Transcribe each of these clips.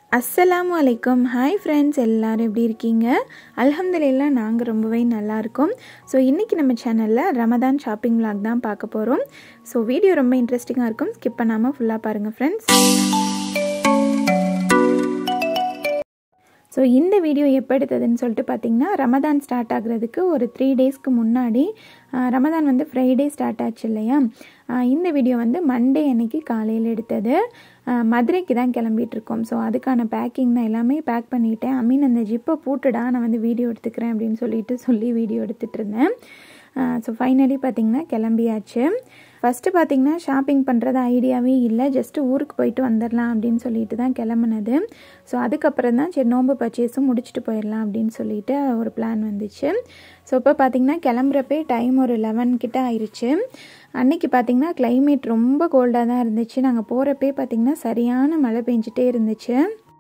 அஸ்ஸலாமு அலைக்கும் hi friends எல்லோரும் எப்படி இருக்கீங்க அல்ஹம்துலில்லா நாங்கள் ரொம்பவே நல்லா இருக்கோம் ஸோ இன்றைக்கி நம்ம சேனலில் ரமதான் ஷாப்பிங் vlog தான் பார்க்க போகிறோம் ஸோ வீடியோ ரொம்ப இன்ட்ரெஸ்டிங்காக இருக்கும் ஸ்கிப் பண்ணாமல் ஃபுல்லாக பாருங்கள் ஃப்ரெண்ட்ஸ் ஸோ இந்த வீடியோ எப்போ எடுத்ததுன்னு சொல்லிட்டு பார்த்தீங்கன்னா ரமதான் ஸ்டார்ட் ஆகுறதுக்கு ஒரு த்ரீ டேஸ்க்கு முன்னாடி ஆஹ், ரமதான் வந்து ஃப்ரைடே ஸ்டார்ட் ஆச்சு இல்லையா ஆஹ், இந்த வீடியோ வந்து மண்டே அன்னைக்கு காலையில் எடுத்தது ஆஹ், மதுரைக்கு தான் கிளம்பிட்டு இருக்கோம் ஸோ அதுக்கான பேக்கிங் தான் எல்லாமே பேக் பண்ணிட்டேன் ஐ மீன் அந்த ஜிப்பை போட்டுடா நான் வந்து வீடியோ எடுத்துக்கிறேன் அப்படின்னு சொல்லிட்டு சொல்லி வீடியோ எடுத்துகிட்டு இருந்தேன் ஸோ ஃபைனலி பார்த்தீங்கன்னா கிளம்பியாச்சு ஃபஸ்ட்டு பார்த்தீங்கன்னா ஷாப்பிங் பண்ணுறது ஐடியாவே இல்லை ஜஸ்ட்டு ஊருக்கு போயிட்டு வந்துடலாம் அப்படின்னு சொல்லிட்டு தான் கிளம்புனது ஸோ அதுக்கப்புறம் தான் சரி நோம்பு பர்ச்சேஸும் முடிச்சுட்டு போயிடலாம் அப்படின்னு சொல்லிட்டு ஒரு பிளான் வந்துச்சு ஸோ இப்போ பார்த்தீங்கன்னா கிளம்புறப்பே டைம் ஒரு லெவன் கிட்ட ஆயிடுச்சு அன்னைக்கு பார்த்தீங்கன்னா climate ரொம்ப கோல்டாக தான் இருந்துச்சு நாங்கள் போகிறப்பே பார்த்தீங்கன்னா சரியான மழை பெஞ்சிட்டே இருந்துச்சு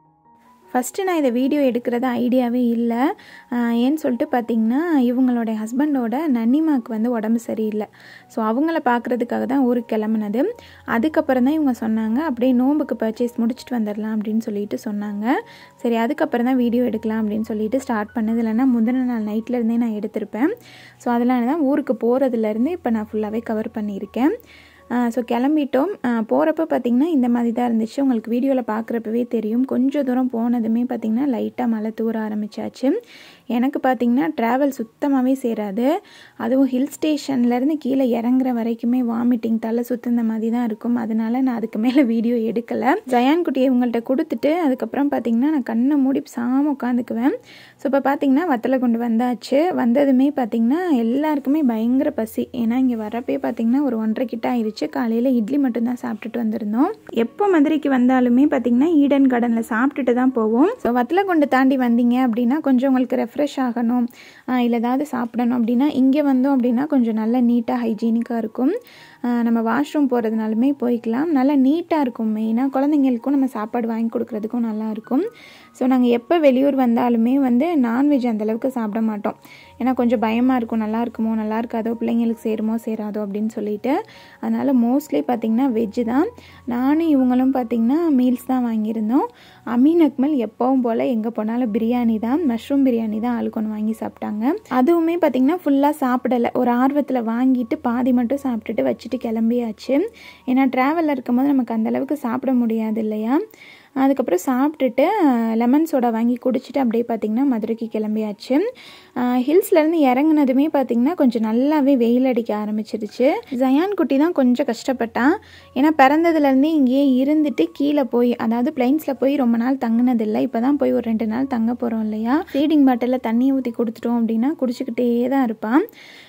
ஃபஸ்ட்டு நான் இதை வீடியோ எடுக்கிறது ஐடியாவே இல்லை ஆஹ் ஏன்னு சொல்லிட்டு பார்த்தீங்கன்னா இவங்களோட ஹஸ்பண்டோட நன்னிமாக்கு வந்து உடம்பு சரியில்லை ஸோ அவங்கள பார்க்குறதுக்காக தான் ஊருக்கு கிளம்புனது அதுக்கப்புறம் தான் இவங்க சொன்னாங்க அப்படியே நோம்புக்கு பர்ச்சேஸ் முடிச்சுட்டு வந்துடலாம் அப்படின்னு சொல்லிட்டு சொன்னாங்க சரி அதுக்கப்புறம் தான் வீடியோ எடுக்கலாம் அப்படின்னு சொல்லிட்டு ஸ்டார்ட் பண்ணது இல்லைன்னா முந்தின நாள் நைட்லேருந்தே நான் எடுத்திருப்பேன் ஸோ அதனால தான் ஊருக்கு போகிறதுலேருந்து இப்போ நான் ஃபுல்லாகவே கவர் பண்ணியிருக்கேன் ஸோ கிளம்பிட்டோம் போகிறப்ப பார்த்திங்கன்னா இந்த மாதிரி தான் இருந்துச்சு உங்களுக்கு வீடியோவில் பார்க்குறப்பவே தெரியும் கொஞ்சம் தூரம் போனதுமே பார்த்திங்கன்னா லைட்டாக மழை தூர ஆரம்பிச்சாச்சு எனக்கு பார்த்திங்கன்னா ட்ராவல் சுத்தமாகவே சேராது அதுவும் ஹில் ஸ்டேஷன்லேருந்து கீழே இறங்குற வரைக்குமே வாமிட்டிங் தலை சுற்றுந்த மாதிரி தான் இருக்கும் அதனால நான் அதுக்கு மேலே வீடியோ எடுக்கலை ஜயான் குட்டியை இவங்கள்ட்ட கொடுத்துட்டு அதுக்கப்புறம் பார்த்திங்கன்னா நான் கண்ணை மூடி சாம உட்காந்துக்குவேன் ஸோ இப்போ பார்த்திங்கன்னா வத்தலை கொண்டு வந்தாச்சு வந்ததுமே பார்த்திங்கன்னா எல்லாருக்குமே பயங்கர பசி ஏன்னா இங்கே வரப்பே பார்த்திங்கன்னா ஒரு ஒன்றரை கிட்ட ஆயிடுச்சு காலையில் இட்லி மட்டும்தான் சாப்பிட்டுட்டு வந்திருந்தோம் எப்போ மதுரைக்கு வந்தாலுமே பார்த்திங்கன்னா ஈடன் கார்டனில் சாப்பிட்டுட்டு தான் போவோம் ஸோ வத்தலை கொண்டு தாண்டி வந்தீங்க அப்படின்னா கொஞ்சம் உங்களுக்கு ரெஃப்ரெஷ் ஆகணும் ஆஹ் இல்லை ஏதாவது சாப்பிடணும் அப்படின்னா இங்கே வந்தோம் அப்படின்னா கொஞ்சம் நல்ல நீட்டாக ஹைஜீனிக்காக இருக்கும் ஆஹ் நம்ம வாஷ்ரூம் போகிறதுனாலுமே போய்க்கலாம் நல்லா நீட்டாக இருக்கும் மெயினாக குழந்தைங்களுக்கும் நம்ம சாப்பாடு வாங்கி கொடுக்குறதுக்கும் நல்லா இருக்கும் ஸோ நாங்கள் எப்போ வெளியூர் வந்தாலுமே வந்து நான்வெஜ் அந்தளவுக்கு சாப்பிட மாட்டோம் ஏன்னா கொஞ்சம் பயமாக இருக்கும் நல்லா இருக்குமோ நல்லா இருக்காதோ பிள்ளைங்களுக்கு சேருமோ சேராதோ அப்படின்னு சொல்லிட்டு அதனால் மோஸ்ட்லி பார்த்திங்கன்னா வெஜ்ஜு தான் நானும் இவங்களும் பார்த்திங்கன்னா மீல்ஸ் தான் வாங்கியிருந்தோம் அமீன் அக்மல் எப்பவும் போல் எங்கே போனாலும் பிரியாணி தான் மஷ்ரூம் பிரியாணி தான் ஆளுக்கு ஒன்று வாங்கி சாப்பிட்டாங்க அதுவுமே பார்த்திங்கன்னா ஃபுல்லாக சாப்பிடலை ஒரு ஆர்வத்தில் வாங்கிட்டு பாதி மட்டும் சாப்பிட்டுட்டு வச்சுட்டு கிளம்பியாச்சு ஏன்னா ட்ராவலில் இருக்கும்போது நமக்கு அந்தளவுக்கு சாப்பிட முடியாது இல்லையா அதுக்கப்புறம் சாப்பிட்டுட்டு லெமன் சோடா வாங்கி குடிச்சிட்டு அப்படியே பார்த்திங்கன்னா மதுரைக்கு கிளம்பியாச்சு ஹில்ஸ்லேருந்து இறங்குனதுமே பார்த்திங்கன்னா கொஞ்சம் நல்லாவே வெயில் அடிக்க ஆரம்பிச்சிருச்சு ஜயான் குட்டி தான் கொஞ்சம் கஷ்டப்பட்டான் ஏன்னா பிறந்ததுலேருந்தே இங்கேயே இருந்துட்டு கீழே போய் அதாவது பிளைன்ஸில் போய் ரொம்ப நாள் தங்கினதில்லை இப்போ தான் போய் ஒரு ரெண்டு நாள் தங்க போகிறோம் இல்லையா ஃபீடிங் பாட்டிலில் தண்ணி ஊற்றி கொடுத்துட்டோம் அப்படின்னா குடிச்சிக்கிட்டே தான் இருப்பான்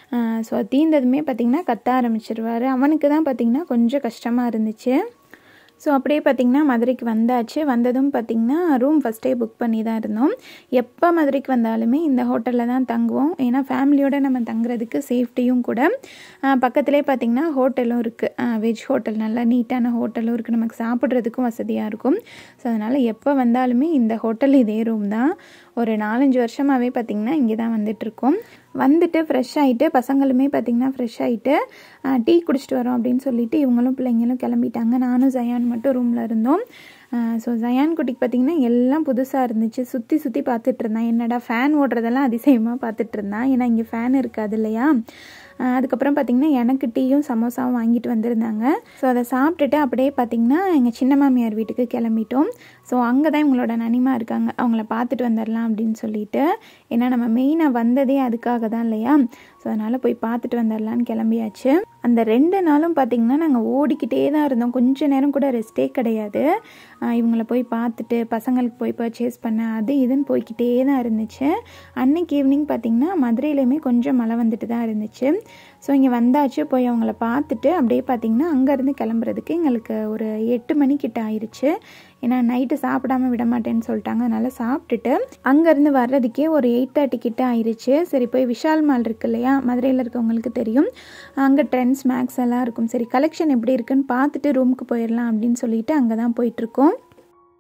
ஸோ தீந்ததுமே பார்த்திங்கன்னா கத்த ஆரம்பிச்சிருவார் அவனுக்கு தான் பார்த்திங்கன்னா கொஞ்சம் கஷ்டமாக இருந்துச்சு ஸோ அப்படியே பார்த்திங்கன்னா மதுரைக்கு வந்தாச்சு வந்ததும் பார்த்திங்கன்னா ரூம் ஃபஸ்ட்டே புக் பண்ணி தான் இருந்தோம் எப்போ மதுரைக்கு வந்தாலுமே இந்த ஹோட்டலில் தான் தங்குவோம் ஏன்னா ஃபேமிலியோடு நம்ம தங்குறதுக்கு சேஃப்டியும் கூட ஆஹ் பக்கத்துலேயே பார்த்திங்கன்னா ஹோட்டலும் இருக்குது வெஜ் ஹோட்டல் நல்லா நீட்டான ஹோட்டலும் இருக்குது நமக்கு சாப்பிட்றதுக்கும் வசதியாக இருக்கும் ஸோ அதனால் எப்போ வந்தாலுமே இந்த ஹோட்டல் இதே ரூம் தான் ஒரு நாலஞ்சு வருஷமாகவே பார்த்திங்கன்னா இங்கே தான் வந்துட்டுருக்கோம் வந்துட்டு ஃப்ரெஷ் ஆகிட்டு பசங்களுமே பார்த்திங்கன்னா ஃப்ரெஷ் ஆகிட்டு டீ குடிச்சிட்டு வரோம் அப்படின்னு சொல்லிட்டு இவங்களும் பிள்ளைங்களும் கிளம்பிட்டாங்க நானும் ஜயான் மட்டும் ரூமில் இருந்தோம் ஸோ ஜயான் குட்டிக்கு பார்த்திங்கன்னா எல்லாம் புதுசாக இருந்துச்சு சுற்றி சுற்றி பார்த்துட்டு இருந்தான் என்னடா ஃபேன் ஓடுறதெல்லாம் அதிசயமாக பார்த்துட்டு இருந்தான் ஏன்னா இங்கே ஃபேன் இருக்காது இல்லையா ஆஹ் அதுக்கப்புறம் பார்த்திங்கன்னா எனக்கு டீயும் சமோசாவும் வாங்கிட்டு வந்திருந்தாங்க ஸோ அதை சாப்பிட்டுட்டு அப்படியே பார்த்திங்கன்னா எங்கள் சின்ன மாமியார் வீட்டுக்கு கிளம்பிட்டோம் ஸோ அங்கே தான் இவங்களோட நனிமா இருக்காங்க அவங்கள பார்த்துட்டு வந்துடலாம் அப்படின்னு சொல்லிட்டு ஏன்னா நம்ம மெயினாக வந்ததே அதுக்காக தான் இல்லையா ஸோ அதனால் போய் பார்த்துட்டு வந்துடலான்னு கிளம்பியாச்சு அந்த ரெண்டு நாளும் பார்த்திங்கன்னா நாங்கள் ஓடிக்கிட்டே தான் இருந்தோம் கொஞ்ச நேரம் கூட ரெஸ்ட்டே கிடையாது ஆஹ் இவங்கள போய் பார்த்துட்டு பசங்களுக்கு போய் பர்ச்சேஸ் பண்ண அது இதுன்னு போய்க்கிட்டே தான் இருந்துச்சு அன்னைக்கு ஈவினிங் பார்த்திங்கன்னா மதுரையிலையுமே கொஞ்சம் மழை வந்துட்டு தான் இருந்துச்சு ஸோ இங்கே வந்தாச்சு போய் அவங்கள பார்த்துட்டு அப்படியே பார்த்திங்கன்னா அங்கேருந்து கிளம்புறதுக்கு எங்களுக்கு ஒரு எட்டு மணிக்கிட்ட ஆயிடுச்சு ஏன்னா நைட்டு சாப்பிடாம விட மாட்டேன்னு சொல்லிட்டாங்க அதனால் சாப்பிட்டுட்டு அங்கேருந்து வர்றதுக்கே ஒரு எயிட் தேர்ட்டி கிட்ட ஆயிடுச்சு சரி போய் விஷால் மால் இருக்கு இல்லையா மதுரையில் இருக்கவங்களுக்கு தெரியும் அங்கே ட்ரெண்ட்ஸ் மேக்ஸ் எல்லாம் இருக்கும் சரி கலெக்ஷன் எப்படி இருக்குன்னு பார்த்துட்டு ரூமுக்கு போயிடலாம் அப்படின்னு சொல்லிட்டு அங்கே தான் போயிட்டுருக்கோம்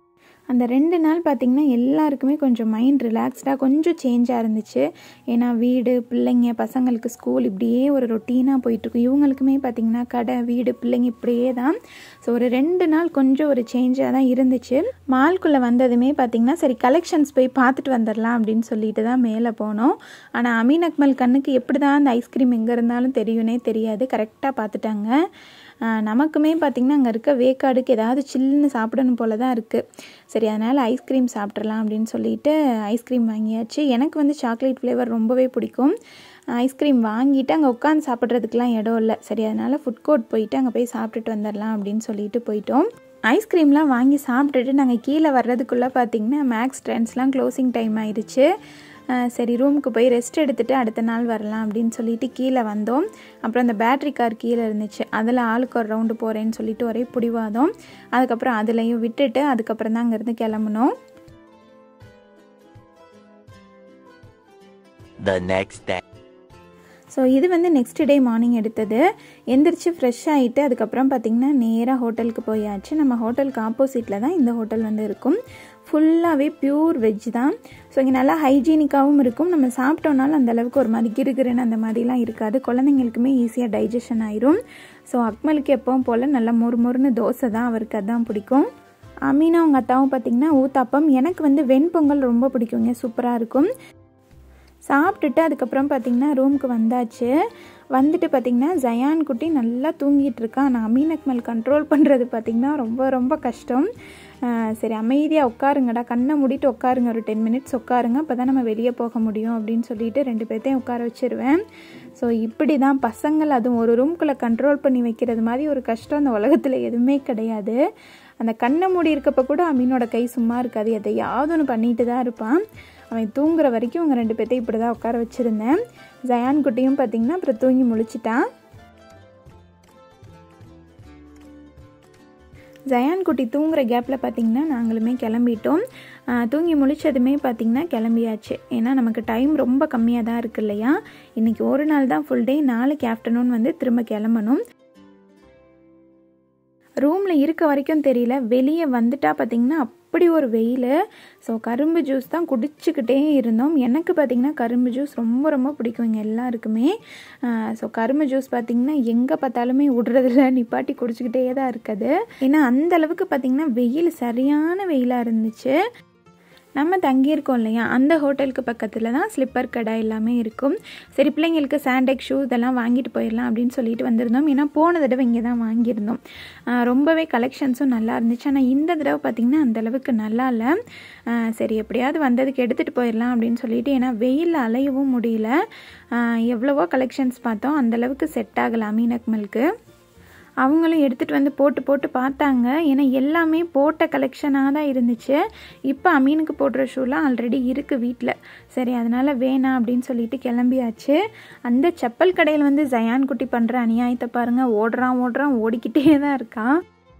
அந்த ரெண்டு நாள் பார்த்திங்கன்னா எல்லாருக்குமே கொஞ்சம் மைண்ட் ரிலாக்ஸ்டாக கொஞ்சம் சேஞ்சாக இருந்துச்சு ஏன்னா வீடு பிள்ளைங்க பசங்களுக்கு ஸ்கூல் இப்படியே ஒரு ரொட்டீனாக போயிட்டுருக்கும் இவங்களுக்குமே பார்த்திங்கன்னா கடை வீடு பிள்ளைங்க இப்படியே தான் ஸோ ஒரு ரெண்டு நாள் கொஞ்சம் ஒரு சேஞ்சாக தான் இருந்துச்சு மால்குள்ளே வந்ததுமே பார்த்திங்கன்னா சரி கலெக்ஷன்ஸ் போய் பார்த்துட்டு வந்துடலாம் அப்படின்னு சொல்லிட்டு தான் மேலே போனோம் ஆனால் அமீன் அக்மல் கண்ணுக்கு எப்படி தான் அந்த ஐஸ்கிரீம் எங்கே இருந்தாலும் தெரியும்னே தெரியாது கரெக்டாக பார்த்துட்டாங்க நமக்குமே பார்த்திங்கன்னா அங்கே இருக்க வேக்காடுக்கு ஏதாவது சில்லுன்னு சாப்பிடணும் போல தான் இருக்குது சரி அதனால் ஐஸ்கிரீம் சாப்பிட்றலாம் அப்படின்னு சொல்லிட்டு ஐஸ்கிரீம் வாங்கியாச்சு எனக்கு வந்து சாக்லேட் ஃப்ளேவர் ரொம்பவே பிடிக்கும் ஐஸ்கிரீம் வாங்கிட்டு அங்கே உட்காந்து சாப்பிட்றதுக்கெலாம் இடம் இல்லை சரி அதனால் ஃபுட் கோர்ட் போயிட்டு அங்கே போய் சாப்பிட்டுட்டு வந்துடலாம் அப்படின்னு சொல்லிட்டு போயிட்டோம் ஐஸ்கிரீம்லாம் வாங்கி சாப்பிட்டுட்டு நாங்கள் கீழே வர்றதுக்குள்ளே பார்த்திங்கன்னா மேக்ஸ் ட்ரெண்ட்ஸ்லாம் க்ளோசிங் டைம் ஆயிடுச்சு சரி ரூமுக்கு போய் ரெஸ்ட் எடுத்துகிட்டு அடுத்த நாள் வரலாம் அப்படின்னு சொல்லிட்டு கீழே வந்தோம் அப்புறம் அந்த பேட்ரி கார் கீழே இருந்துச்சு அதில் ஆளுக்கு ஒரு ரவுண்டு போகிறேன்னு சொல்லிட்டு ஒரே பிடிவாதம் அதுக்கப்புறம் அதுலேயும் விட்டுட்டு அதுக்கப்புறம் தான் அங்கேருந்து கிளம்புனோம் The next day. ஸோ இது வந்து நெக்ஸ்ட் டே மார்னிங் எடுத்தது எந்திரிச்சு ஃப்ரெஷ் ஆகிட்டு அதுக்கப்புறம் பார்த்திங்கன்னா நேராக ஹோட்டலுக்கு போயாச்சு நம்ம ஹோட்டலுக்கு ஆப்போசிட்டில் தான் இந்த ஹோட்டல் வந்து இருக்கும் ஃபுல்லாகவே பியூர் வெஜ் தான் ஸோ இங்கே நல்லா ஹைஜீனிக்காகவும் இருக்கும் நம்ம சாப்பிட்டோம்னாலும் அந்த அளவுக்கு ஒரு மாதிரி கிருகிருன்னு அந்த மாதிரிலாம் இருக்காது குழந்தைங்களுக்குமே ஈஸியாக டைஜஷன் ஆயிரும் ஸோ அக்மலுக்கு எப்பவும் போல் நல்லா மொறு மொறுன்னு தோசை தான் அவருக்கு அதான் பிடிக்கும் அமீனா அவங்க அத்தாவும் பார்த்திங்கன்னா ஊத்தாப்பம் எனக்கு வந்து வெண்பொங்கல் ரொம்ப பிடிக்குங்க சூப்பராக இருக்கும் சாப்பிட்டுட்டு அதுக்கப்புறம் பார்த்திங்கன்னா ரூமுக்கு வந்தாச்சு வந்துட்டு பார்த்திங்கன்னா ஜயான் குட்டி நல்லா தூங்கிட்டு இருக்கான் ஆனால் அமீன் அக்மல் கண்ட்ரோல் பண்ணுறது பார்த்திங்கன்னா ரொம்ப ரொம்ப கஷ்டம் சரி அமைதியாக உட்காருங்கடா கண்ணை மூடிட்டு உட்காருங்க ஒரு டென் மினிட்ஸ் உட்காருங்க அப்போ தான் நம்ம வெளியே போக முடியும் அப்படின்னு சொல்லிட்டு ரெண்டு பேர்த்தையும் உட்கார வச்சிருவேன் ஸோ இப்படி தான் பசங்கள் அதுவும் ஒரு ரூம்குள்ளே கண்ட்ரோல் பண்ணி வைக்கிறது மாதிரி ஒரு கஷ்டம் அந்த உலகத்தில் எதுவுமே கிடையாது அந்த கண்ணை மூடி இருக்கப்போ கூட அமீனோட கை சும்மா இருக்காது எதையாவது ஒன்று பண்ணிட்டு தான் இருப்பான் அவன் தூங்குற வரைக்கும் அவங்க ரெண்டு பேர்த்தையும் இப்படி தான் உட்கார வச்சுருந்தேன் ஜயான் குட்டியும் பார்த்திங்கன்னா அப்புறம் தூங்கி முழிச்சிட்டான் ஜயான் குட்டி தூங்குற கேப்பில் பார்த்திங்கன்னா நாங்களுமே கிளம்பிட்டோம் தூங்கி முழிச்சதுமே பார்த்திங்கன்னா கிளம்பியாச்சு ஏன்னா நமக்கு டைம் ரொம்ப கம்மியாக தான் இருக்கு இல்லையா இன்றைக்கி ஒரு நாள் தான் ஃபுல் டே நாளைக்கு ஆஃப்டர்நூன் வந்து திரும்ப கிளம்பணும் ரூமில் இருக்க வரைக்கும் தெரியல வெளியே வந்துட்டா பார்த்திங்கன்னா அப்படி ஒரு வெயில் ஸோ கரும்பு ஜூஸ் தான் குடிச்சிக்கிட்டே இருந்தோம் எனக்கு பார்த்திங்கன்னா கரும்பு ஜூஸ் ரொம்ப ரொம்ப பிடிக்கும் இங்கே எல்லாருக்குமே ஸோ கரும்பு ஜூஸ் பார்த்திங்கன்னா எங்கே பார்த்தாலுமே விடுறதில்ல நிப்பாட்டி குடிச்சிக்கிட்டே தான் இருக்குது ஏன்னா அந்த அளவுக்கு பார்த்திங்கன்னா வெயில் சரியான வெயிலாக இருந்துச்சு நம்ம தங்கியிருக்கோம் இல்லையா அந்த ஹோட்டலுக்கு பக்கத்தில் தான் ஸ்லிப்பர் கடை எல்லாமே இருக்கும் சரி பிள்ளைங்களுக்கு சாண்டெக் ஷூ இதெல்லாம் வாங்கிட்டு போயிடலாம் அப்படின்னு சொல்லிட்டு வந்திருந்தோம் ஏன்னா போன தடவை இங்கே தான் வாங்கியிருந்தோம் ரொம்பவே கலெக்ஷன்ஸும் நல்லா இருந்துச்சு ஆனால் இந்த தடவை பார்த்திங்கன்னா அந்தளவுக்கு நல்லா இல்லை சரி எப்படியாவது வந்ததுக்கு எடுத்துகிட்டு போயிடலாம் அப்படின்னு சொல்லிட்டு ஏன்னா வெயிலில் அலையவும் முடியல எவ்வளவோ கலெக்ஷன்ஸ் பார்த்தோம் அந்தளவுக்கு செட் ஆகலை அமீன் அக்மலுக்கு அவங்களும் எடுத்துகிட்டு வந்து போட்டு போட்டு பார்த்தாங்க ஏன்னா எல்லாமே போட்ட கலெக்ஷனாக தான் இருந்துச்சு இப்போ அமீனுக்கு போடுற ஷூலாம் ஆல்ரெடி இருக்குது வீட்டில் சரி அதனால் வேணாம் அப்படின்னு சொல்லிட்டு கிளம்பியாச்சு அந்த செப்பல் கடையில் வந்து ஜயான் குட்டி பண்ணுற அநியாயத்தை பாருங்கள் ஓடுறான் ஓடுறான் ஓடிக்கிட்டே தான் இருக்கான்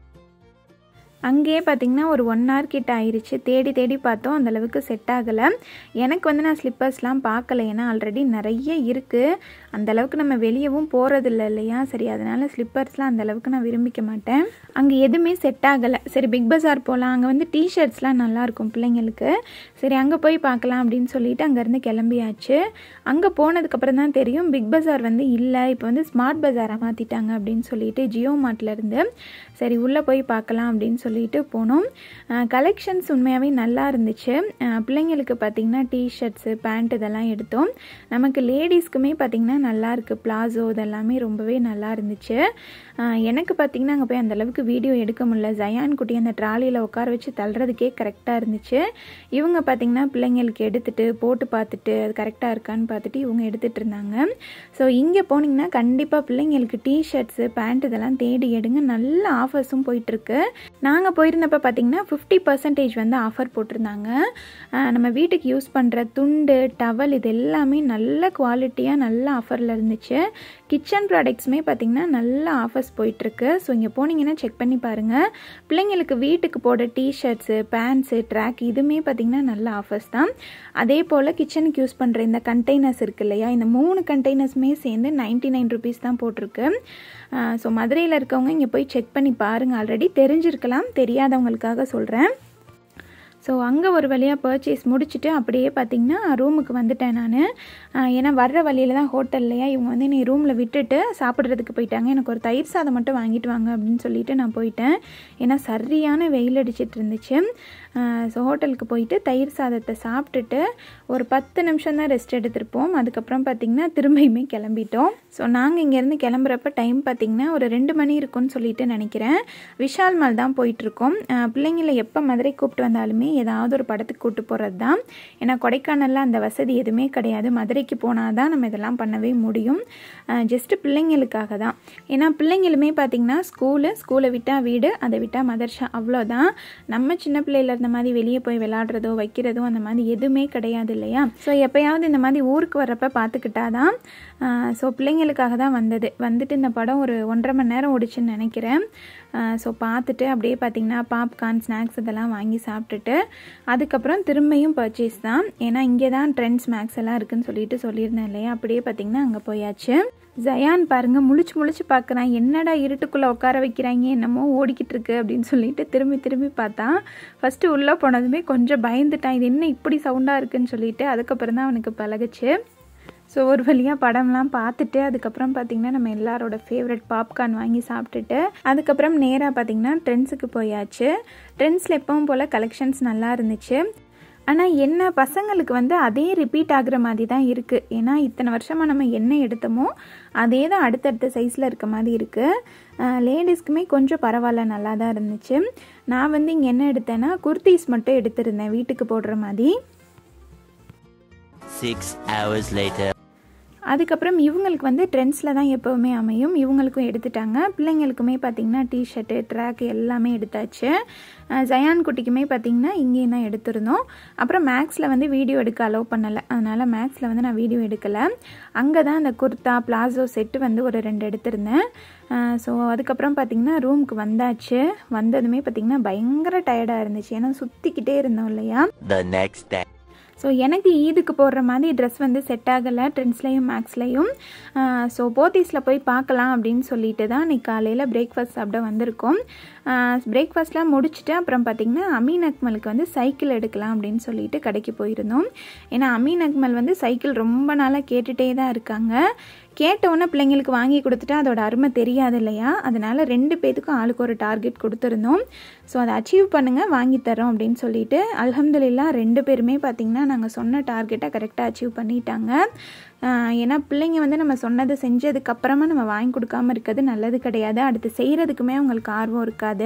அங்கேயே பார்த்திங்கன்னா ஒரு ஒன் ஹவர் கிட்ட ஆயிடுச்சு தேடி தேடி பார்த்தோம் அந்தளவுக்கு செட் ஆகலை எனக்கு வந்து நான் ஸ்லிப்பர்ஸ்லாம் பார்க்கல ஏன்னா ஆல்ரெடி நிறைய இருக்குது அந்தளவுக்கு நம்ம வெளியவும் போகிறதில்ல இல்லையா சரி அதனால் ஸ்லிப்பர்ஸ்லாம் அந்தளவுக்கு நான் விரும்பிக்க மாட்டேன் அங்கே எதுவுமே செட் ஆகலை சரி பிக் பஜார் போகலாம் அங்கே வந்து டிஷர்ட்ஸ்லாம் நல்லாயிருக்கும் பிள்ளைங்களுக்கு சரி அங்கே போய் பார்க்கலாம் அப்படின்னு சொல்லிட்டு அங்கேருந்து கிளம்பியாச்சு அங்கே போனதுக்கப்புறம் தான் தெரியும் பிக் பஜார் வந்து இல்லை இப்போ வந்து ஸ்மார்ட் பஜாராக மாற்றிட்டாங்க அப்படின்னு சொல்லிட்டு ஜியோ மார்ட்லேருந்து சரி உள்ளே போய் பார்க்கலாம் அப்படின்னு சொல்லிட்டு போனோம் கலெக்ஷன்ஸ் உண்மையாகவே நல்லா இருந்துச்சு பிள்ளைங்களுக்கு பார்த்திங்கன்னா டிஷர்ட்ஸு பேண்ட் இதெல்லாம் எடுத்தோம் நமக்கு லேடிஸ்க்குமே பார்த்திங்கன்னா நல்லா இருக்குது பிளாசோ இதெல்லாமே ரொம்பவே நல்லா இருந்துச்சு எனக்கு பார்த்திங்கன்னா அங்கே போய் அந்தளவுக்கு வீடியோ எடுக்க முடியல ஜயான் குட்டி அந்த ட்ராலியில் உட்கார வச்சு தள்ளுறதுக்கே கரெக்டாக இருந்துச்சு இவங்க பார்த்திங்கன்னா பிள்ளைங்களுக்கு எடுத்துகிட்டு போட்டு பார்த்துட்டு அது கரெக்டாக இருக்கான்னு பார்த்துட்டு இவங்க எடுத்துகிட்டு இருந்தாங்க ஸோ இங்கே போனீங்கன்னா கண்டிப்பாக பிள்ளைங்களுக்கு டிஷர்ட்ஸு பேண்ட் இதெல்லாம் தேடி எடுங்க நல்ல ஆஃபர்ஸும் போயிட்டுருக்கு நாங்கள் போயிருந்தப்போ பார்த்திங்கன்னா ஃபிஃப்டி பர்சன்டேஜ் வந்து ஆஃபர் போட்டிருந்தாங்க நம்ம வீட்டுக்கு யூஸ் பண்ணுற துண்டு டவல் இது எல்லாமே நல்ல குவாலிட்டியாக நல்ல ஆஃபரில் இருந்துச்சு கிச்சன் ப்ராடக்ட்ஸுமே பார்த்திங்கன்னா நல்ல ஆஃபர்ஸ் போயிட்டுருக்கு ஸோ இங்கே போனீங்கன்னா செக் பண்ணி பாருங்கள் பிள்ளைங்களுக்கு வீட்டுக்கு போட டிஷர்ட்ஸு பேண்ட்ஸு ட்ராக் இதுவுமே பார்த்திங்கன்னா நல்ல ஆஃபர்ஸ் தான் அதே போல் கிச்சனுக்கு யூஸ் பண்ணுற இந்த கண்டெய்னர்ஸ் இருக்கு இல்லையா இந்த மூணு கண்டெய்னர்ஸுமே சேர்ந்து நைன்ட்டி நைன் ருபீஸ் தான் போட்டிருக்கு ஸோ மதுரையில் இருக்கவங்க இங்கே போய் செக் பண்ணி பாருங்கள் ஆல்ரெடி தெரிஞ்சிருக்கலாம் தெரியாதவங்களுக்காக சொல்கிறேன் ஸோ அங்கே ஒரு வழியாக பர்ச்சேஸ் முடிச்சுட்டு அப்படியே பார்த்திங்கன்னா ரூமுக்கு வந்துட்டேன் நான் ஏன்னா வர்ற வழியில் தான் ஹோட்டல்லையா இவங்க வந்து என்னை ரூமில் விட்டுட்டு சாப்பிட்றதுக்கு போயிட்டாங்க எனக்கு ஒரு தயிர் சாதம் மட்டும் வாங்கிட்டு வாங்க அப்படின்னு சொல்லிட்டு நான் போயிட்டேன் ஏன்னா சரியான வெயில் அடிச்சிட்டு இருந்துச்சு ஸோ ஹோட்டலுக்கு போயிட்டு தயிர் சாதத்தை சாப்பிட்டுட்டு ஒரு பத்து நிமிஷம் தான் ரெஸ்ட் எடுத்திருப்போம் அதுக்கப்புறம் பார்த்திங்கன்னா திரும்பியுமே கிளம்பிட்டோம் ஸோ நாங்கள் இங்கேருந்து கிளம்புறப்ப டைம் பார்த்திங்கன்னா ஒரு ரெண்டு மணி இருக்கும்னு சொல்லிட்டு நினைக்கிறேன் விஷால் மால் தான் போயிட்டுருக்கோம் பிள்ளைங்களை எப்போ மதுரை கூப்பிட்டு வந்தாலுமே ஏதாவது ஒரு படத்துக்கு கூப்பிட்டு போகிறது தான் ஏன்னா கொடைக்கானலில் அந்த வசதி எதுவுமே கிடையாது மதுரைக்கு போனால் தான் நம்ம இதெல்லாம் பண்ணவே முடியும் ஜஸ்ட்டு பிள்ளைங்களுக்காக தான் ஏன்னா பிள்ளைங்களுமே பார்த்திங்கன்னா ஸ்கூலு ஸ்கூலை விட்டால் வீடு அதை விட்டால் மதர்ஷா அவ்வளோதான் நம்ம சின்ன பிள்ளையில இருந்த மாதிரி வெளியே போய் விளாடுறதோ வைக்கிறதோ அந்த மாதிரி எதுவுமே கிடையாது இல்லையா ஸோ எப்போயாவது இந்த மாதிரி ஊருக்கு வர்றப்ப பார்த்துக்கிட்டா தான் ஸோ பிள்ளைங்களுக்காக தான் வந்தது வந்துட்டு இந்த படம் ஒரு ஒன்றரை மணி நேரம் ஓடிச்சுன்னு நினைக்கிறேன் ஸோ பார்த்துட்டு அப்படியே பார்த்திங்கன்னா பாப்கார்ன் ஸ்நாக்ஸ் இதெல்லாம் வாங்கி சாப்பிட்டுட்டு அதுக்கப்புறம் திரும்பியும் பர்ச்சேஸ் தான் ஏன்னா இங்கே தான் ட்ரெண்ட்ஸ் மேக்ஸ் எல்லாம் இருக்குன்னு சொல்லிட்டு சொல்லியிருந்தேன் இல்லையா அப்படியே பார்த்திங்கன்னா அங்கே போயாச்சு ஜயான் பாருங்க முழிச்சு முழிச்சு பார்க்குறான் என்னடா இருட்டுக்குள்ளே உட்கார வைக்கிறாங்க என்னமோ ஓடிக்கிட்டு இருக்கு அப்படின்னு சொல்லிட்டு திரும்பி திரும்பி பார்த்தான் ஃபஸ்ட்டு உள்ளே போனதுமே கொஞ்சம் பயந்துட்டான் இது என்ன இப்படி சவுண்டாக இருக்குன்னு சொல்லிட்டு அதுக்கப்புறம் தான் அவனுக்கு பழகுச்சு ஸோ ஒரு வழியாக படம்லாம் பார்த்துட்டு அதுக்கப்புறம் பார்த்திங்கன்னா நம்ம எல்லாரோட ஃபேவரட் பாப்கார்ன் வாங்கி சாப்பிட்டுட்டு அதுக்கப்புறம் நேராக பார்த்திங்கன்னா ட்ரெண்ட்ஸுக்கு போயாச்சு ட்ரெண்ட்ஸில் எப்பவும் போல் கலெக்ஷன்ஸ் நல்லா இருந்துச்சு ஆனால் என்ன பசங்களுக்கு வந்து அதே ரிப்பீட் ஆகுற மாதிரி தான் இருக்குது ஏன்னா இத்தனை வருஷமாக நம்ம என்ன எடுத்தோமோ அதே தான் அடுத்தடுத்த சைஸில் இருக்க மாதிரி இருக்குது லேடிஸ்க்குமே கொஞ்சம் பரவாயில்ல நல்லா தான் இருந்துச்சு நான் வந்து இங்கே என்ன எடுத்தேன்னா குர்த்திஸ் மட்டும் எடுத்திருந்தேன் வீட்டுக்கு போடுற மாதிரி Six hours later. அதுக்கப்புறம் இவங்களுக்கு வந்து ட்ரெண்ட்ஸில் தான் எப்போவுமே அமையும் இவங்களுக்கும் எடுத்துட்டாங்க பிள்ளைங்களுக்குமே பார்த்திங்கன்னா டிஷர்ட்டு ட்ராக் எல்லாமே எடுத்தாச்சு ஜயான் குட்டிக்குமே பார்த்திங்கன்னா இங்கேயும் தான் எடுத்திருந்தோம் அப்புறம் மேக்ஸில் வந்து வீடியோ எடுக்க அலோவ் பண்ணலை அதனால் மேக்ஸில் வந்து நான் வீடியோ எடுக்கலை அங்கே தான் அந்த குர்த்தா பிளாசோ செட்டு வந்து ஒரு ரெண்டு எடுத்திருந்தேன் ஸோ அதுக்கப்புறம் பார்த்திங்கன்னா ரூமுக்கு வந்தாச்சு வந்ததுமே பார்த்திங்கன்னா பயங்கர டயர்டாக இருந்துச்சு ஏன்னா சுற்றிக்கிட்டே இருந்தோம் இல்லையா The next day. ஸோ எனக்கு ஈதுக்கு போடுற மாதிரி ட்ரெஸ் வந்து செட் ஆகலை ட்ரெண்ட்ஸ்லேயும் மேக்ஸ்லேயும் ஸோ போத்தீஸில் போய் பார்க்கலாம் அப்படின்னு சொல்லிட்டு தான் இன்னைக்கு காலையில் பிரேக்ஃபாஸ்ட் சாப்பிட வந்திருக்கோம் பிரேக்ஃபாஸ்ட்லாம் முடிச்சுட்டு அப்புறம் பார்த்திங்கன்னா அமீன் அக்மலுக்கு வந்து சைக்கிள் எடுக்கலாம் அப்படின்னு சொல்லிட்டு கடைக்கு போயிருந்தோம் ஏன்னா அமீன் அக்மல் வந்து சைக்கிள் ரொம்ப நாளாக கேட்டுகிட்டே தான் இருக்காங்க கேட்டவுடனே பிள்ளைங்களுக்கு வாங்கி கொடுத்துட்டா அதோட அருமை தெரியாது இல்லையா அதனால் ரெண்டு பேத்துக்கும் ஆளுக்கு ஒரு டார்கெட் கொடுத்துருந்தோம் ஸோ அதை அச்சீவ் பண்ணுங்கள் வாங்கி தரோம் அப்படின்னு சொல்லிட்டு அல்ஹம்துலில்லா ரெண்டு பேருமே பார்த்திங்கன்னா நாங்கள் சொன்ன டார்கெட்டை கரெக்டாக அச்சீவ் பண்ணிட்டாங்க ஏன்னா பிள்ளைங்க வந்து நம்ம சொன்னதை செஞ்சதுக்கப்புறமா நம்ம வாங்கி கொடுக்காம இருக்கிறது நல்லது கிடையாது அடுத்து செய்கிறதுக்குமே அவங்களுக்கு ஆர்வம் இருக்காது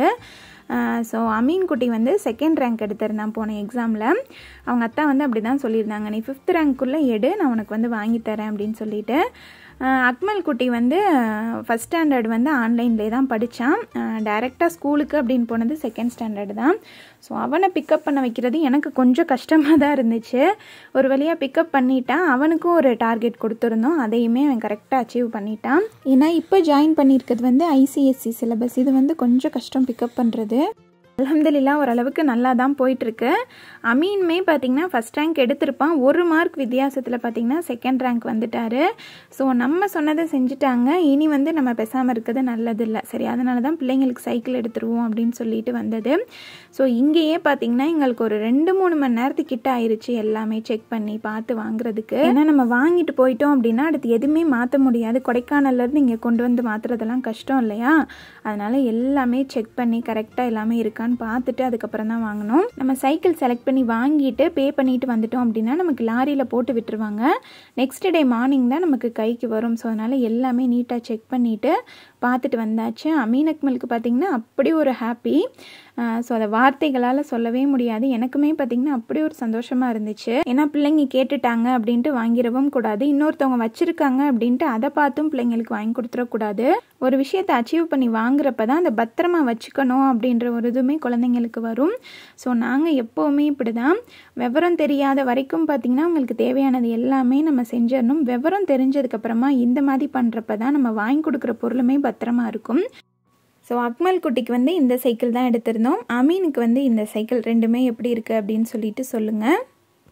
ஸோ அமீன் குட்டி வந்து செகண்ட் ரேங்க் எடுத்திருந்தான் போன எக்ஸாமில் அவங்க அத்தா வந்து அப்படி தான் சொல்லியிருந்தாங்க நீ ஃபிஃப்த் ரேங்க்குள்ளே எடு நான் உனக்கு வந்து வாங்கி தரேன் அப்படின்னு சொல்லிட்டு அக்மல் குட்டி வந்து ஃபஸ்ட் ஸ்டாண்டர்ட் வந்து ஆன்லைன்லேயே தான் படித்தான் டைரெக்டாக ஸ்கூலுக்கு அப்படின்னு போனது செகண்ட் ஸ்டாண்டர்டு தான் ஸோ அவனை பிக்கப் பண்ண வைக்கிறது எனக்கு கொஞ்சம் கஷ்டமாக தான் இருந்துச்சு ஒரு வழியாக பிக்கப் பண்ணிட்டான் அவனுக்கும் ஒரு டார்கெட் கொடுத்துருந்தோம் அதையுமே அவன் கரெக்டாக அச்சீவ் பண்ணிட்டான் ஏன்னா இப்போ ஜாயின் பண்ணியிருக்கிறது வந்து ஐசிஎஸ்சி சிலபஸ் இது வந்து கொஞ்சம் கஷ்டம் பிக்கப் பண்ணுறது அலமதுல்லா ஓரளவுக்கு நல்லா தான் போயிட்டுருக்கு அமீனுமே பார்த்திங்கன்னா ஃபஸ்ட் ரேங்க் எடுத்திருப்பான் ஒரு மார்க் வித்தியாசத்தில் பார்த்திங்கன்னா செகண்ட் ரேங்க் வந்துட்டார் ஸோ நம்ம சொன்னதை செஞ்சுட்டாங்க இனி வந்து நம்ம பேசாமல் இருக்கிறது நல்லதில்லை சரி அதனால தான் பிள்ளைங்களுக்கு சைக்கிள் எடுத்துருவோம் அப்படின்னு சொல்லிட்டு வந்தது ஸோ இங்கேயே பார்த்திங்கன்னா எங்களுக்கு ஒரு ரெண்டு மூணு மணி நேரத்துக்கிட்ட ஆயிடுச்சு எல்லாமே செக் பண்ணி பார்த்து வாங்குறதுக்கு ஏன்னா நம்ம வாங்கிட்டு போயிட்டோம் அப்படின்னா அடுத்து எதுவுமே மாற்ற முடியாது கொடைக்கானல்லேருந்து இங்கே கொண்டு வந்து மாற்றுறதெல்லாம் கஷ்டம் இல்லையா அதனால் எல்லாமே செக் பண்ணி கரெக்டாக எல்லாமே இருக்கா இருக்கான்னு பார்த்துட்டு அதுக்கப்புறம் தான் வாங்கினோம் நம்ம சைக்கிள் செலக்ட் பண்ணி வாங்கிட்டு பே பண்ணிட்டு வந்துட்டோம் அப்படின்னா நமக்கு லாரியில் போட்டு விட்டுருவாங்க நெக்ஸ்ட் டே மார்னிங் தான் நமக்கு கைக்கு வரும் ஸோ அதனால் எல்லாமே நீட்டாக செக் பண்ணிவிட்டு பார்த்துட்டு வந்தாச்சு அமீன் அக்மலுக்கு பார்த்திங்கன்னா அப்படி ஒரு ஹாப்பி ஸோ அதை வார்த்தைகளால் சொல்லவே முடியாது எனக்குமே பார்த்திங்கன்னா அப்படி ஒரு சந்தோஷமாக இருந்துச்சு ஏன்னா பிள்ளைங்க கேட்டுட்டாங்க அப்படின்ட்டு வாங்கிடவும் கூடாது இன்னொருத்தவங்க வச்சுருக்காங்க அப்படின்ட்டு அதை பார்த்தும் பிள்ளைங்களுக்கு வாங்கி கொடுத்துடக்கூடாது ஒரு விஷயத்தை அச்சீவ் பண்ணி வாங்குறப்ப தான் அதை பத்திரமா வச்சுக்கணும் அப்படின்ற ஒரு இதுவுமே குழந்தைங்களுக்கு வரும் ஸோ நாங்கள் எப்போவுமே இப்படி தான் விவரம் தெரியாத வரைக்கும் பார்த்திங்கன்னா உங்களுக்கு தேவையானது எல்லாமே நம்ம செஞ்சிடணும் விவரம் தெரிஞ்சதுக்கப்புறமா இந்த மாதிரி பண்ணுறப்ப தான் நம்ம வாங்கி கொடுக்குற பொருளுமே பத்திரமா இருக்கும் ஸோ அக்மல் குட்டிக்கு வந்து இந்த சைக்கிள் தான் எடுத்திருந்தோம் அமீனுக்கு வந்து இந்த சைக்கிள் ரெண்டுமே எப்படி இருக்குது அப்படின்னு சொல்லிட்டு சொல்லுங்கள்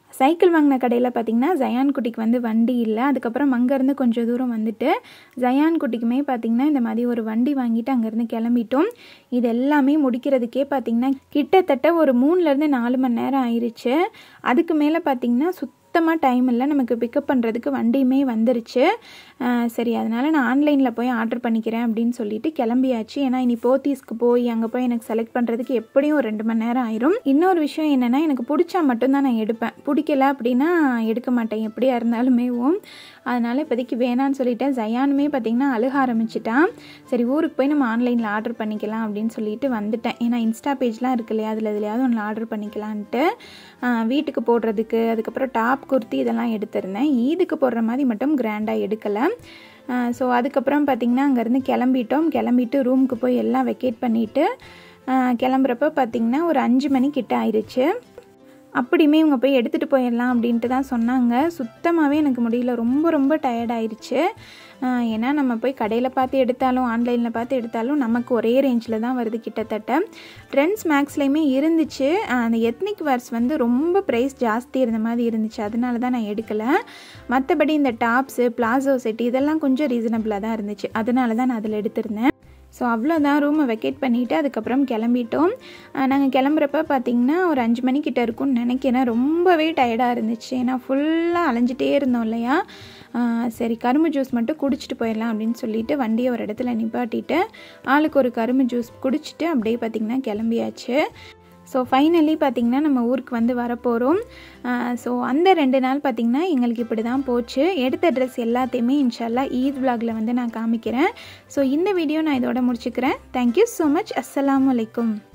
சைக்கிள் வாங்கின கடையில் பார்த்தீங்கன்னா ஜயான் குட்டிக்கு வந்து வண்டி இல்லை அதுக்கப்புறம் அங்கேருந்து கொஞ்சம் தூரம் வந்துட்டு ஜயான் குட்டிக்குமே பார்த்தீங்கன்னா இந்த மாதிரி ஒரு வண்டி வாங்கிட்டு அங்கேருந்து கிளம்பிட்டோம் இது எல்லாமே முடிக்கிறதுக்கே பார்த்தீங்கன்னா கிட்டத்தட்ட ஒரு மூணுலேருந்து நாலு மணி நேரம் ஆயிடுச்சு அதுக்கு மேலே பார்த்தீங்கன்னா சுத் சுத்தமாக டைம் இல்லை நமக்கு பிக்கப் பண்ணுறதுக்கு வண்டியுமே வந்துருச்சு சரி அதனால் நான் ஆன்லைனில் போய் ஆர்டர் பண்ணிக்கிறேன் அப்படின்னு சொல்லிட்டு கிளம்பியாச்சு ஏன்னா இனி போத்தீஸ்க்கு போய் அங்கே போய் எனக்கு செலக்ட் பண்ணுறதுக்கு எப்படியும் ஒரு ரெண்டு மணி நேரம் ஆயிரும் இன்னொரு விஷயம் என்னென்னா எனக்கு பிடிச்சா மட்டும்தான் நான் எடுப்பேன் பிடிக்கல அப்படின்னா எடுக்க மாட்டேன் எப்படியா இருந்தாலுமேவும் அதனால் இப்போதைக்கு வேணான்னு சொல்லிட்டேன் ஜயானுமே பார்த்திங்கன்னா அழுக ஆரம்பிச்சிட்டான் சரி ஊருக்கு போய் நம்ம ஆன்லைனில் ஆர்டர் பண்ணிக்கலாம் அப்படின்னு சொல்லிட்டு வந்துட்டேன் ஏன்னா இன்ஸ்டா பேஜ்லாம் இருக்கு இல்லையா அதில் எதுலையாவது ஒன்று ஆர்டர் பண்ணிக்கலான்ட்டு வீட்டுக்கு போடுறதுக்கு அதுக்கப்புறம் டாப் குர்த்தி இதெல்லாம் எடுத்திருந்தேன் ஈதுக்கு போடுற மாதிரி மட்டும் கிராண்டாக எடுக்கலை ஸோ அதுக்கப்புறம் பார்த்திங்கன்னா அங்கேருந்து கிளம்பிட்டோம் கிளம்பிட்டு ரூமுக்கு போய் எல்லாம் வெக்கேட் பண்ணிவிட்டு கிளம்புறப்ப பார்த்திங்கன்னா ஒரு அஞ்சு மணி கிட்ட ஆயிடுச்சு அப்படியுமே இவங்க போய் எடுத்துகிட்டு போயிடலாம் அப்படின்ட்டு தான் சொன்னாங்க சுத்தமாகவே எனக்கு முடியல ரொம்ப ரொம்ப டயர்ட் ஆயிடுச்சு ஏன்னா நம்ம போய் கடையில் பார்த்து எடுத்தாலும் ஆன்லைனில் பார்த்து எடுத்தாலும் நமக்கு ஒரே ரேஞ்சில் தான் வருது கிட்டத்தட்ட ட்ரெண்ட்ஸ் மேக்ஸ்லேயுமே இருந்துச்சு அந்த எத்னிக் வேர்ஸ் வந்து ரொம்ப ப்ரைஸ் ஜாஸ்தி இருந்த மாதிரி இருந்துச்சு அதனால தான் நான் எடுக்கலை மற்றபடி இந்த டாப்ஸு பிளாசோ செட் இதெல்லாம் கொஞ்சம் ரீசனபிளாக தான் இருந்துச்சு அதனால தான் நான் அதில் எடுத்திருந்தேன் ஸோ அவ்வளோதான் ரூமை வெக்கேட் பண்ணிவிட்டு அதுக்கப்புறம் கிளம்பிட்டோம் நாங்கள் கிளம்புறப்ப பார்த்திங்கன்னா ஒரு அஞ்சு மணிக்கிட்ட இருக்கும்னு நினைக்கிறேன் ரொம்பவே டயர்டாக இருந்துச்சு ஏன்னா ஃபுல்லாக அலைஞ்சிட்டே இருந்தோம் இல்லையா சரி கரும்பு ஜூஸ் மட்டும் குடிச்சிட்டு போயிடலாம் அப்படின்னு சொல்லிட்டு வண்டியை ஒரு இடத்துல நிப்பாட்டிட்டு ஆளுக்கு ஒரு கரும்பு ஜூஸ் குடிச்சிட்டு அப்படியே பார்த்திங்கன்னா கிளம்பியாச்சு ஸோ ஃபைனலி பார்த்திங்கன்னா நம்ம ஊருக்கு வந்து வரப்போகிறோம் ஸோ அந்த ரெண்டு நாள் பார்த்திங்கன்னா எங்களுக்கு இப்படி தான் போச்சு எடுத்த ட்ரெஸ் எல்லாத்தையுமே இன்ஷால்லா ஈத் விலாகில் வந்து நான் காமிக்கிறேன் ஸோ இந்த வீடியோ நான் இதோட முடிச்சுக்கிறேன் தேங்க்யூ ஸோ மச் அஸ்ஸலாமு அலைக்கும்